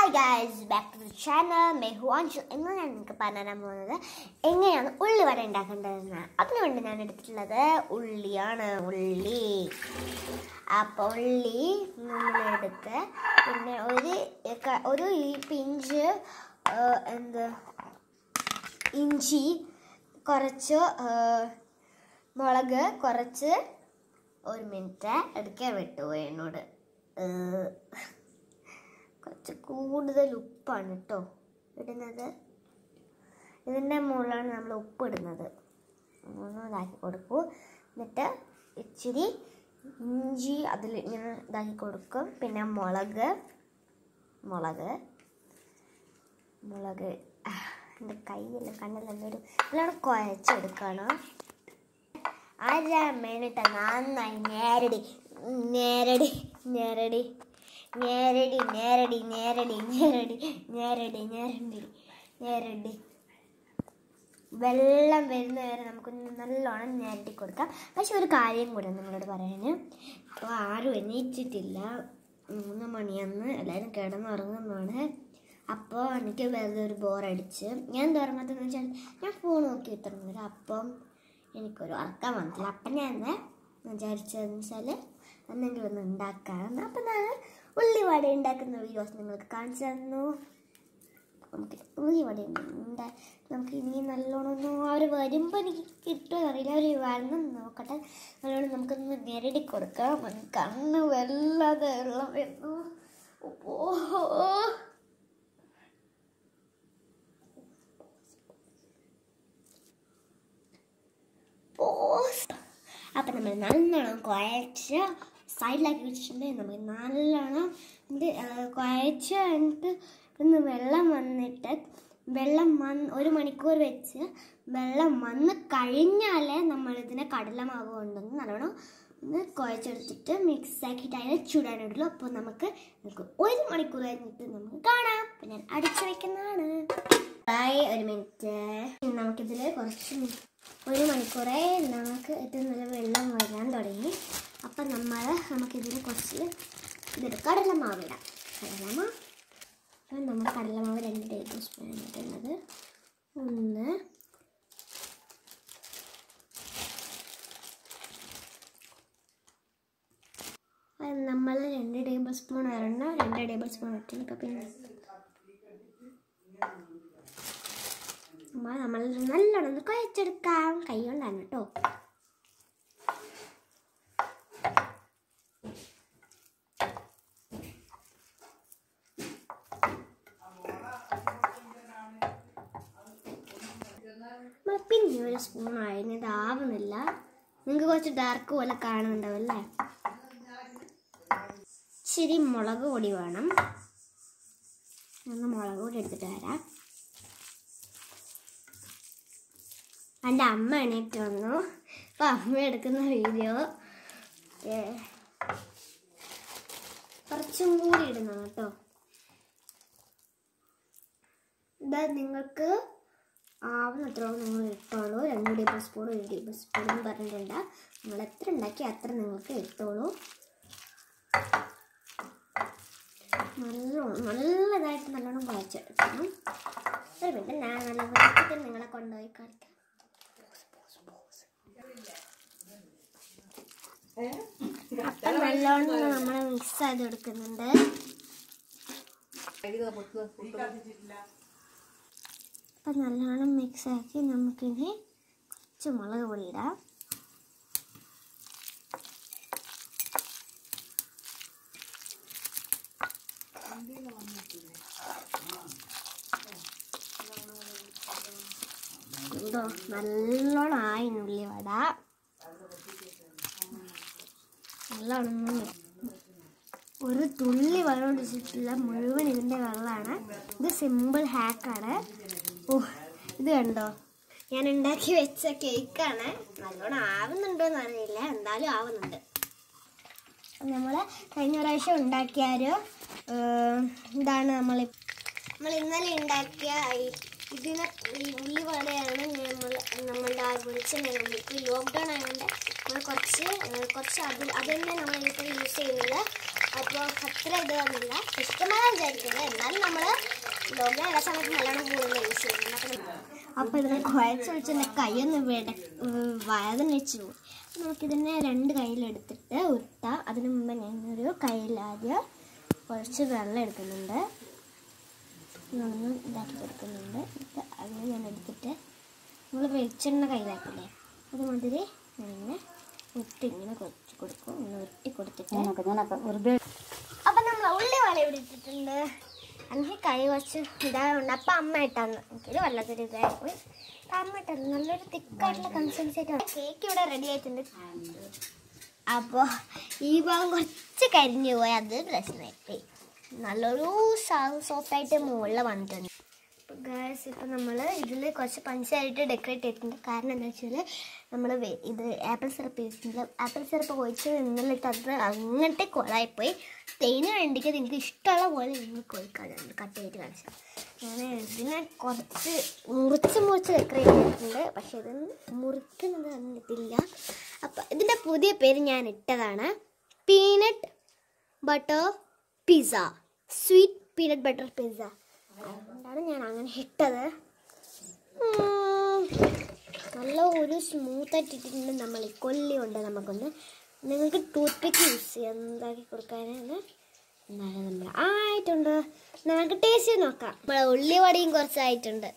Hi guys back to the channel മെഹുവാൻഷു എന്ന് ഞാൻ നിങ്ങൾക്ക് പറഞ്ഞു തരാൻ പോകുന്നത് എങ്ങനെയാണ് ഉള്ളി വട ഉണ്ടാക്കേണ്ടതെന്ന് അതിനു വേണ്ടി ഞാൻ എടുത്തിട്ടുള്ളത് ഉള്ളിയാണ് ഉള്ളി അപ്പോൾ ഉള്ളി നമ്മളെടുത്ത് പിന്നെ ഒരു ക- ഒരു ഈ പിഞ്ച് ആ, എന്ത് ഇഞ്ചി കുറച്ച് ആ, മുളക് കുറച്ച് ഒരു മിനിറ്റ് എടുക്കാൻ വിട്ടുപോയി എന്നോട് ഏഹ്, കുറച്ച് കൂടുതൽ ഉപ്പാണ് കേട്ടോ ഇടുന്നത് ഇതിൻ്റെ മുകളിലാണ് നമ്മൾ ഉപ്പ് ഇടുന്നത് ഒന്ന് ഇതാക്കി കൊടുക്കൂ എന്നിട്ട് ഇച്ചിരി ഇഞ്ചി അതിൽ ഇങ്ങനെ ഇതാക്കി കൊടുക്കും പിന്നെ മുളക് മുളക് മുളക് ആ, എൻ്റെ കയ്യെല്ലാം കണ്ണെല്ലാം വരും നല്ലോണം കുഴച്ചെടുക്കണം അര മിനിറ്റ് നന്നായി നേരടി നേരടി നേരടി നേരടി നേരടി നേരടി നേരടി നേരടി നേരടി നേരടി വെള്ളം വരുന്ന വരെ നമുക്കൊന്ന് നല്ലോണം നേരടി കൊടുക്കാം പക്ഷെ ഒരു കാര്യം കൂടെ നിങ്ങളോട് പറയാൻ ഇപ്പോൾ ആരും എണീറ്റിട്ടില്ല മൂന്ന് മണിയാന്ന് എല്ലാവരും കിടന്നുറങ്ങുന്നതാണ് അപ്പോൾ എനിക്ക് വെറുതെ ഒരു ബോറടിച്ച് ഞാൻ എന്താ ഉറങ്ങാത്തതെന്ന് വെച്ചാൽ ഞാൻ ഫോൺ നോക്കി ഇത്രയും അപ്പം എനിക്കൊരു ഉറക്കം വന്നില്ല അപ്പം ഞാൻ എന്താ വിചാരിച്ചതെന്ന് വെച്ചാൽ എന്തെങ്കിലും ഒന്ന് ഉണ്ടാക്കാം അപ്പം ഞാൻ ഉള്ളിവട ഉണ്ടാക്കുന്ന വീഡിയോസ് നിങ്ങൾക്ക് കാണിച്ചു തന്നു നമുക്ക് ഉള്ളിവട ഉണ്ട് നമുക്ക് ഇനി നല്ലോണം ഒന്ന് അവർ വരുമ്പോൾ എനിക്ക് കിട്ടുമോ അറിയില്ല അവർ വരണം നോക്കട്ടെ നല്ലോണം നമുക്കൊന്ന് നേരിടി കൊടുക്കാം കണ്ണ് വെള്ളാതെ വെള്ളം വരുന്നു ഓ പോസ് അപ്പം നമ്മൾ നല്ലോണം കുഴച്ച് സൈഡിലാക്കി വെച്ചിട്ടുണ്ട് നമുക്ക് നല്ലോണം ഇത് ആ, കുഴച്ച് എന്നിട്ട് ഒന്ന് വെള്ളം വന്നിട്ട് വെള്ളം വന്ന് ഒരു മണിക്കൂർ വെച്ച് വെള്ളം വന്ന് കഴിഞ്ഞാലേ നമ്മൾ ഇതിനെ കടലമാവ് കൊണ്ടുവന്ന് നല്ലോണം ഒന്ന് കുഴച്ചെടുത്തിട്ട് മിക്സ് ആക്കിയിട്ട് അതിനെ ചൂടാനിടുള്ളൂ അപ്പോൾ നമുക്ക് നമുക്ക് ഒരു മണിക്കൂർ കഴിഞ്ഞിട്ട് നമുക്ക് കാണാം അപ്പം ഞാൻ അടിച്ചു വെക്കുന്നതാണ് ഹായ് ഒരു മിനിറ്റ് നമുക്കിതിൽ കുറച്ച് മി- ഒരു മണിക്കൂറേ നമുക്ക് ഇത് നല്ല വെള്ളം വരാൻ തുടങ്ങി അപ്പം നമ്മൾ നമുക്കിതിൽ കുറച്ച് ഇതൊരു കടലമാവ് ഇടാം കടലമാവ് അപ്പം നമ്മൾ കടലമാവ് രണ്ട് ടേബിൾ സ്പൂൺ ഇടുന്നത് ഒന്ന് അത് നമ്മൾ രണ്ട് ടേബിൾ സ്പൂൺ ഇടണം രണ്ട് ടേബിൾ സ്പൂൺ ഇട്ടില്ല ഇപ്പം പിന്നെ നമ്മൾ നമ്മൾ നല്ലോണം ഒന്ന് കുഴച്ചെടുക്കാം കൈ കൊണ്ടാണ് കേട്ടോ നമ്മൾ പിന്നെ ഒരു സ്പൂൺ ആയിരുന്നു ഇതാവുന്നില്ല നിങ്ങൾക്ക് കുറച്ച് ഡാർക്ക് പോലെ കാണുന്നുണ്ടാവും അല്ലേ ഇച്ചിരി മുളക് പൊടി വേണം ഒന്ന് മുളക് പൊടി എടുത്തിട്ട് വരാം എൻ്റെ അമ്മ എണീറ്റ് വന്നു അപ്പം അമ്മ എടുക്കുന്ന വീഡിയോ കുറച്ചും കൂടി ഇടുന്നു കേട്ടോ ഇതാ നിങ്ങൾക്ക് ആവുന്നത്ര നിങ്ങൾ ഇട്ടോളൂ രണ്ട് ടേബിൾ സ്പൂൺ ഒരു ടേബിൾ സ്പൂൺ പറഞ്ഞിട്ടുണ്ട് നിങ്ങൾ എത്ര ഉണ്ടാക്കി അത്ര നിങ്ങൾക്ക് ഇട്ടോളൂ നല്ലോണം നല്ലതായിട്ട് നല്ലോണം കുഴച്ചെടുക്കണം ഒരു മിനിറ്റ് ഞാൻ നല്ല വൃത്തിക്ക് നിങ്ങളെ കൊണ്ടുപോയി കളിക്കാം അപ്പം നല്ലോണം നമ്മൾ മിക്സ് ചെയ്ത് എടുക്കുന്നുണ്ട് അപ്പം നല്ലോണം മിക്സ് ആക്കി നമുക്കിനി കുറച്ച് മുളക് പൊടി ഇടാം എന്തോ നല്ലോണം ആയി ഉള്ളി വട നല്ലോണം ഒരു തുള്ളി വെള്ളം ഒഴിച്ചിട്ടില്ല മുഴുവൻ ഇതിൻ്റെ വെള്ളമാണ് ഇത് സിമ്പിൾ ഹാക്കാണ് ഓ ഇത് കണ്ടോ ഞാൻ ഉണ്ടാക്കി വെച്ച കേക്കാണ് നല്ലോണം ആവുന്നുണ്ടോ എന്ന് അറിയില്ല എന്തായാലും ആവുന്നുണ്ട് നമ്മൾ കഴിഞ്ഞ പ്രാവശ്യം ഉണ്ടാക്കിയ ഒരു ഏഹ്, ഇതാണ് നമ്മൾ നമ്മൾ ഇന്നലെ ഉണ്ടാക്കിയ ഈ- ഇതിന് ഈ ഉള്ളി വടയാണ് നമ്മൾ നമ്മളുടെ ആ വെളിച്ചെണ്ണ ഇപ്പോൾ ലോക്ക്ഡൗൺ ആയതുകൊണ്ട് നമ്മൾ കുറച്ച് ഏഹ്, കുറച്ച് അത് അത് തന്നെ നമ്മൾ ഇപ്പോൾ യൂസ് ചെയ്യുന്നത് അപ്പോൾ അത്ര ഇത് വന്നില്ല ഇഷ്ടമായാൽ ഉണ്ടായിരിക്കുന്നത് എന്നാലും നമ്മൾ ലോകം എല്ലാ സമയത്തും നല്ലോണം കൂടുതൽ യൂസ് ചെയ്യുന്നുണ്ട് അപ്പോൾ ഇതിനെ കുഴച്ച് വെച്ച് എൻ്റെ കൈയൊന്ന് വേട വേദന വെച്ച് പോകും നമുക്കിതിനെ രണ്ട് കയ്യിലെടുത്തിട്ട് ഉരുട്ടാം അതിന് മുമ്പ് ഞാനൊരു കയ്യിലാദ്യം കുറച്ച് വെള്ളം എടുക്കുന്നുണ്ട് ഒന്ന് ഇതാക്കി കൊടുക്കുന്നുണ്ട് എന്നിട്ട് അതിനെ ഞാൻ എടുത്തിട്ട് നമ്മൾ വെളിച്ചെണ്ണ കയ്യിലാക്കില്ലേ അതുമാതിരി ഞാനിങ്ങനെ ഉരുട്ടി ഇങ്ങനെ കുറച്ച് കൊടുക്കും ഇങ്ങനെ ഉരുട്ടി കൊടുത്തിട്ട് ഞാനൊക്കെ ഞാനൊക്കെ വെറുതെ അപ്പം നമ്മൾ ഉള്ളി വള ഇവിടെ ഇട്ടിട്ടുണ്ട് എനിക്ക് കൈ കുറച്ച് ഇതായതുകൊണ്ട് അപ്പം അമ്മ ഇട്ടാന്ന് എനിക്കൊരു വല്ലാത്തൊരു ഇതായി പോയി അപ്പം അമ്മ ഇട്ടത് നല്ലൊരു തിക്കായിട്ടുള്ള കൺസിസ്റ്റൻസി ആയിട്ടാണ് കേക്ക് ഇവിടെ റെഡി ആയിട്ടുണ്ട് അപ്പോൾ ഈ ഭാഗം കുറച്ച് കരിഞ്ഞു പോയി അത് പ്രശ്നമായിപ്പോയി നല്ലൊരു സോഫ്റ്റ് ആയിട്ട് മുകളിൽ വന്നിട്ടുണ്ട് ഗായ്സ് ഇപ്പം നമ്മൾ ഇതിൽ കുറച്ച് പഞ്ചസാരയിട്ട് ഡെക്കറേറ്റ് ചെയ്തിട്ടുണ്ട് കാരണം എന്താ വെച്ചാൽ നമ്മൾ ഇത് ആപ്പിൾ സിറപ്പ് ചെയ്തിട്ടുണ്ട് ആപ്പിൾ സിറപ്പ് ഒഴിച്ച് നിന്നിട്ട് അത് അങ്ങനത്തെ കുളമായിപ്പോയി തേന് വേണ്ടിക്ക് എനിക്ക് ഇഷ്ടമുള്ള പോലെ നിങ്ങൾ കൊഴിക്കാറുണ്ട് കട്ട് ചെയ്ത് കാണിച്ചാൽ ഞാൻ ഇതിനെ കുറച്ച് മുറിച്ച് മുറിച്ച് ഡെക്കറേറ്റ് ചെയ്തിട്ടുണ്ട് പക്ഷേ ഇത് മുറിക്കുന്നത് കണ്ടിട്ടില്ല അപ്പം ഇതിൻ്റെ പുതിയ പേര് ഞാൻ ഇട്ടതാണ് peanut butter pizza sweet peanut butter pizza അതുകൊണ്ടാണ് ഞാൻ അങ്ങനെ ഇട്ടത് ഉം. നല്ല ഒരു സ്മൂത്ത് ആയിട്ട് ഇട്ടിട്ടുണ്ട് നമ്മൾ ഈ കൊല്ലി കൊണ്ട് നമുക്കൊന്ന് നിങ്ങൾക്ക് ടൂത്ത് പിക്ക് യൂസ് ചെയ്യാം എന്താക്കി കൊടുക്കാനാണ് എന്നാലും നമ്മൾ ആയിട്ടുണ്ട് നമുക്ക് ടേസ്റ്റ് ചെയ്ത് നോക്കാം നമ്മളെ ഉള്ളി വടിയും കുറച്ചായിട്ടുണ്ട്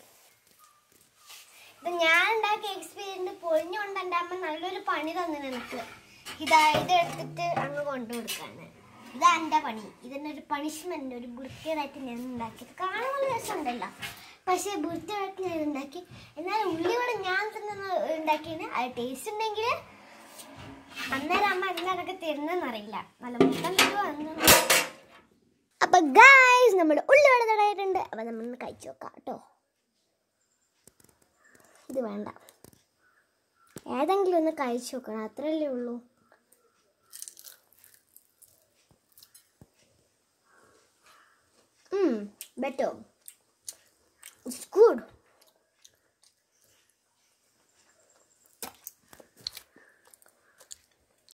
ഇത് ഞാൻ ഉണ്ടാക്കിയ എക്സ്പീരിയൻസ് പൊളിഞ്ഞുകൊണ്ട് എൻ്റെ അമ്മ നല്ലൊരു പണി തന്നെ എനിക്ക് ഇതാ ഇത് എടുത്തിട്ട് അങ്ങ് കൊണ്ടു കൊടുക്കാണ് ഇതാ എൻ്റെ പണി ഇതിൻ്റെ ഒരു പണിഷ്മെന്റ് ഒരു വൃത്തിയായിട്ട് ഞാൻ ഉണ്ടാക്കിയത് കാണാൻ നല്ല രസമുണ്ടല്ലോ പക്ഷേ വൃത്തിയായിട്ട് ഞാൻ ഉണ്ടാക്കി എന്നാൽ ഉള്ളിയോടെ ഞാൻ തന്നെ ഉണ്ടാക്കിയാണ് അത് ടേസ്റ്റ് ഉണ്ടെങ്കിൽ അന്നേരം അമ്മ എന്താണൊക്കെ തരുന്നതെന്നറിയില്ല നല്ല മുട്ടം തരുമോ അപ്പൊ ഗായ്സ് നമ്മുടെ ഉള്ളിവട തടയിട്ടുണ്ട് അപ്പൊ നമ്മൾ കഴിച്ചു നോക്കാം കേട്ടോ ഇത് വേണ്ട ഏതെങ്കിലും ഒന്ന് കഴിച്ചു നോക്കണം അത്രയല്ലേ ഉള്ളൂ ബെറ്റോ